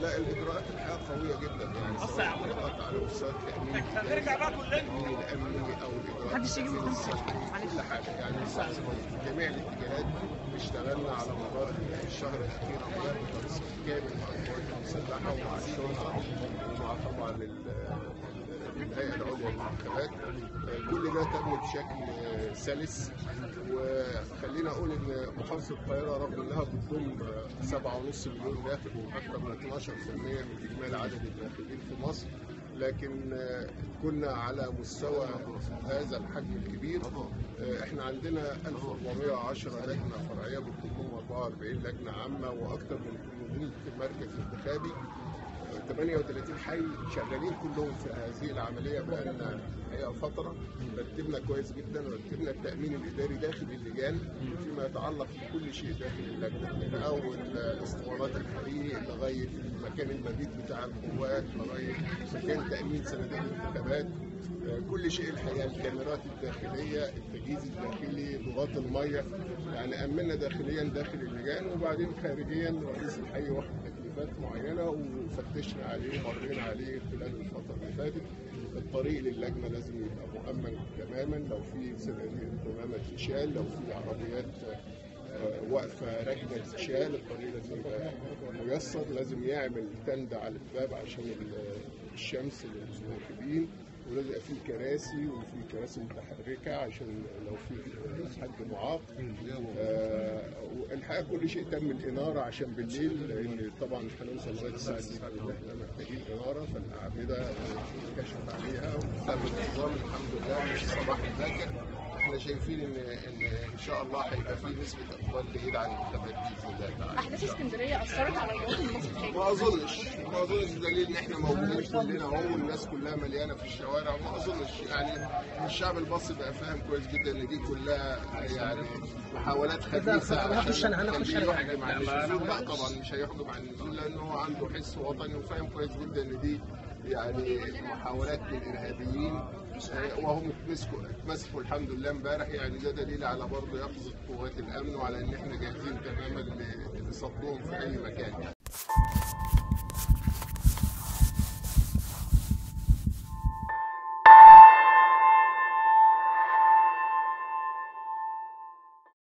لا الاجراءات الحقيقه قويه جدا يعني سواء الاجراءات على مستوى التامين التامين الامني او الاجراءات محدش يجي من التأمين نفسه. الصحي، معلش. كل حاجه يعني في جميع الاتجاهات اشتغلنا على مدار الشهر الاخير على تنسيق كامل مع القوات المسلحه ومع الشرطه ومع طبعا ال- الهيئه العليا للانتخابات كل ده تم بشكل سلس وخلينا اقول ان محافظه القاهره رغم انها بتضم 7.5 مليون داخل واكثر من 12% من اجمالي عدد الداخلين في مصر لكن كنا على مستوى هذا الحجم الكبير احنا عندنا 1410 لجنه فرعيه بتضمهم 44 لجنه عامه واكثر من 800 مركز انتخابي 38 حي شغالين كلهم في هذه العمليه بقالنا هي فتره رتبنا كويس جدا رتبنا التامين الاداري داخل اللجان فيما يتعلق بكل شيء داخل اللجنه من اول اسطوانات الحريق لغايه المكان المبيت بتاع القوات لغايه مكان تامين صناديق الانتخابات كل شيء الحقيقه الكاميرات الداخليه التجهيز الداخلي ضغاط الميه يعني امنا داخليا داخل اللجان وبعدين خارجيا رئيس الحي واخد تكليفات معينه وفتشنا عليه مرينا عليه خلال الفتره اللي فاتت الطريق للجنه لازم يبقى مؤمن تماما لو في صناديق قمامه تشال لو في عربيات آه، واقفه راكنه تشال الطريق لازم يبقى ميسر لازم يعمل تند على الباب عشان ال- الشمس للناخبين ولازم يبقى في كراسي وفي كراسي متحركه عشان لو في حد معاق آه والحقيقه كل شيء تم الاناره عشان بالليل لان طبعا مش هنوصل لغايه الساعه 6 احنا محتاجين اناره فالاعمده كشف عليها وتم النظام الحمد لله مش الصباح الباكر احنا شايفين ان ان ان شاء الله هيبقى في نسبه اقبال جيد على الانتخابات باذن الله تعالى احداث اسكندريه اثرت على المواطن المصري ما اظنش ما اظنش دليل ان احنا موجودين كلنا اهو والناس كلها مليانه في الشوارع ما اظنش يعني الشعب المصري بقى فاهم كويس جدا ان دي كلها يعني محاولات خبيثه عشان يخليه يحجم عن النزول لا طبعا مش هيحجم عن النزول لانه هو عنده حس وطني وفاهم كويس جدا ان دي يعني محاولات من الارهابيين آه، وهم اتمسكوا اتمسكوا الحمد لله امبارح يعني ده دليل على برضه يقظه قوات الامن وعلى ان احنا جاهزين تماما لصدهم في اي مكان يعني